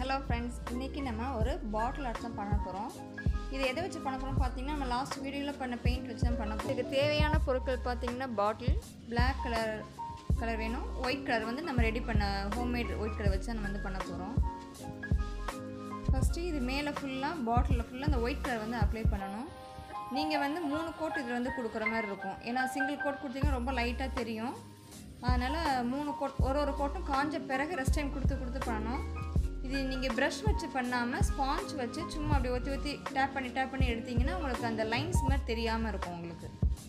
hello friends இன்றைக்கி நம்ம ஒரு பாட்டில் ஆர்ட் தான் பண்ண போகிறோம் இது எதை வச்சு பண்ண போகிறோம் பார்த்தீங்கன்னா நம்ம லாஸ்ட் வீடியோவில் பண்ண பெயிண்ட் வச்சு தான் பண்ண போகிறோம் இதுக்கு தேவையான பொருட்கள் பார்த்தீங்கன்னா பாட்டில் Black கலர் கலர் வேணும் ஒயிட் கலர் வந்து நம்ம ரெடி பண்ண ஹோம்மேட் ஒயிட் கலர் வச்சு தான் நம்ம வந்து பண்ண போகிறோம் ஃபஸ்ட்டு இது மேலே ஃபுல்லாக பாட்டிலில் ஃபுல்லாக அந்த ஒயிட் கலர் வந்து அப்ளை பண்ணணும் நீங்கள் வந்து மூணு கோட் இதில் வந்து கொடுக்குற மாதிரி இருக்கும் ஏன்னா சிங்கிள் கோட் கொடுத்தீங்கன்னா ரொம்ப லைட்டாக தெரியும் அதனால் மூணு கோட் ஒரு ஒரு கோட்டும் காஞ்ச பிறகு ரெஸ்ட் டைம் கொடுத்து கொடுத்து பண்ணணும் இது நீங்கள் ப்ரஷ் வச்சு பண்ணாமல் ஸ்பாஞ்ச் வச்சு சும்மா அப்படி ஒத்தி ஒத்தி டேப் பண்ணி டேப் பண்ணி எடுத்தீங்கன்னா உங்களுக்கு அந்த லைன்ஸ் மாதிரி தெரியாமல் இருக்கும் உங்களுக்கு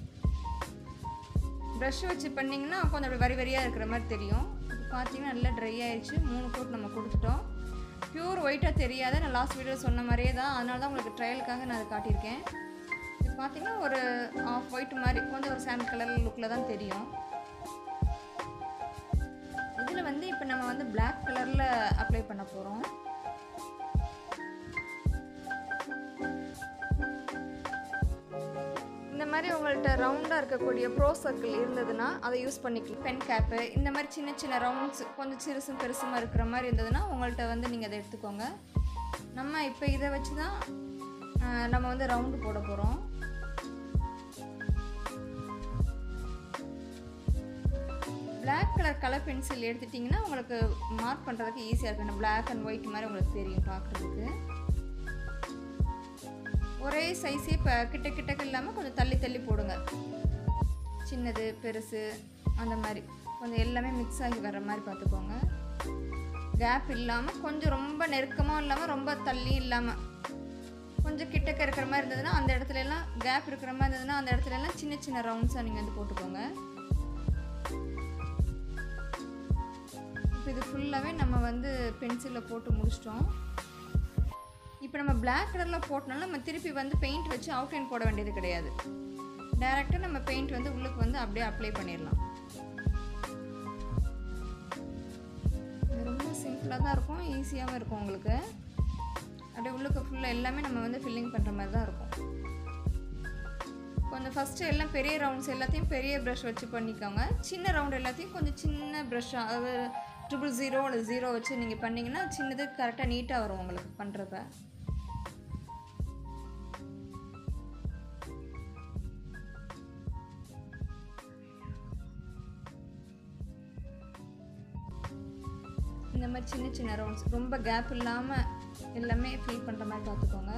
ப்ரஷ் வச்சு பண்ணிங்கன்னா கொஞ்சம் அப்படி வரி வரியாக இருக்கிற மாதிரி தெரியும் இப்போ பார்த்தீங்கன்னா நல்லா ட்ரை ஆயிடுச்சு மூணு கோட் நம்ம கொடுத்துட்டோம் பியூர் ஒயிட்டாக தெரியாத நான் லாஸ்ட் வீடியோ சொன்ன மாதிரியே தான் அதனால தான் உங்களுக்கு ட்ரையலுக்காக நான் அதை காட்டியிருக்கேன் இது பார்த்தீங்கன்னா ஒரு ஆஃப் ஒயிட் மாதிரி கொஞ்சம் ஒரு சாண்ட் கலர் லுக்கில் தான் தெரியும் இதில் வந்து இப்போ நம்ம வந்து Black கலரில் அப்ளை பண்ண போகிறோம் இந்த மாதிரி உங்கள்கிட்ட ரவுண்டாக இருக்கக்கூடிய ப்ரோ சர்க்கிள் இருந்ததுன்னா அதை யூஸ் பண்ணிக்கலாம் பென் கேப்பு இந்த மாதிரி சின்ன சின்ன ரவுண்ட்ஸ் கொஞ்சம் சிறுசும் பெருசுமாக இருக்கிற மாதிரி இருந்ததுன்னா உங்கள்கிட்ட வந்து நீங்கள் அதை எடுத்துக்கோங்க நம்ம இப்போ இதை வச்சு தான் ஆஹ், நம்ம வந்து ரவுண்டு போட போகிறோம் Black கலர் கலர் பென்சில் எடுத்துட்டிங்கன்னா உங்களுக்கு மார்க் பண்ணுறதுக்கு ஈஸியாக இருக்கும் இந்த Black அண்ட் ஒயிட் மாதிரி உங்களுக்கு தெரியும் பார்க்குறதுக்கு ஒரே சைஸே இப்போ கிட்ட கிட்டக்கு இல்லாமல் கொஞ்சம் தள்ளி தள்ளி போடுங்க சின்னது பெருசு அந்த மாதிரி கொஞ்சம் எல்லாமே மிக்ஸ் ஆகி வர்ற மாதிரி பார்த்துக்கோங்க கேப் இல்லாமல் கொஞ்சம் ரொம்ப நெருக்கமாக இல்லாமல் ரொம்ப தள்ளி இல்லாமல் கொஞ்சம் கிட்டக்க இருக்கிற மாதிரி இருந்ததுன்னா அந்த இடத்துல எல்லாம் கேப் இருக்கிற மாதிரி இருந்ததுன்னா அந்த இடத்துல எல்லாம் சின்ன சின்ன ரவுண்ட்ஸாக நீங்கள் வந்து போட்டுக்கோங்க இப்போ இது ஃபுல்லாகவே நம்ம வந்து பென்சிலில் போட்டு முடிச்சிட்டோம் இப்போ நம்ம Black கலரில் போட்டனால நம்ம திருப்பி வந்து பெயிண்ட் வச்சு அவுட்லைன் போட வேண்டியது கிடையாது டைரெக்டாக நம்ம பெயிண்ட் வந்து உள்ளுக்கு வந்து அப்படியே அப்ளை பண்ணிடலாம் இது ரொம்ப சிம்பிளாக தான் இருக்கும் ஈஸியாகவும் இருக்கும் உங்களுக்கு அப்படியே உள்ளுக்கு ஃபுல்லாக எல்லாமே நம்ம வந்து ஃபில்லிங் பண்ணுற மாதிரி தான் இருக்கும் கொஞ்சம் ஃபஸ்ட்டு எல்லாம் பெரிய ரவுண்ட்ஸ் எல்லாத்தையும் பெரிய ப்ரஷ் வச்சு பண்ணிக்கோங்க சின்ன ரவுண்ட் எல்லாத்தையும் கொஞ்சம் சின்ன ப்ரஷ் அதாவது ட்ரிபிள் ஜீரோ அல்லது ஜீரோ வச்சு நீங்கள் பண்ணிங்கன்னா சின்னது கரெக்டாக நீட்டாக வரும் உங்களுக்கு பண்ணுறப்ப இந்த மாதிரி சின்ன சின்ன ரவுண்ட்ஸ் ரொம்ப கேப் இல்லாமல் எல்லாமே ஃபில் பண்ணுற மாதிரி பார்த்துக்கோங்க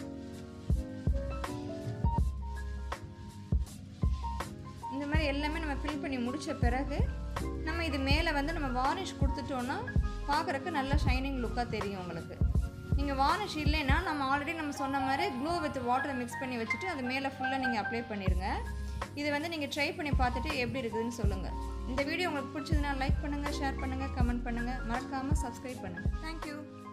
இந்த மாதிரி எல்லாமே நம்ம ஃபில் பண்ணி முடித்த பிறகு நம்ம இது மேலே வந்து நம்ம வார்னிஷ் கொடுத்துட்டோன்னா பார்க்குறக்கு நல்ல ஷைனிங் லுக்காக தெரியும் உங்களுக்கு நீங்கள் வார்னிஷ் இல்லைன்னா நம்ம ஆல்ரெடி நம்ம சொன்ன மாதிரி க்ளூ வித் வாட்டரை மிக்ஸ் பண்ணி வச்சுட்டு அது மேலே ஃபுல்லாக நீங்கள் அப்ளை பண்ணிடுங்க இது வந்து நீங்கள் ட்ரை பண்ணி பார்த்துட்டு எப்படி இருக்குதுன்னு சொல்லுங்கள் இந்த வீடியோ உங்களுக்கு பிடிச்சதுன்னா லைக் பண்ணுங்கள் ஷேர் பண்ணுங்கள் கமெண்ட் பண்ணுங்கள் மறக்காமல் சப்ஸ்கிரைப் பண்ணுங்கள் தேங்க்யூ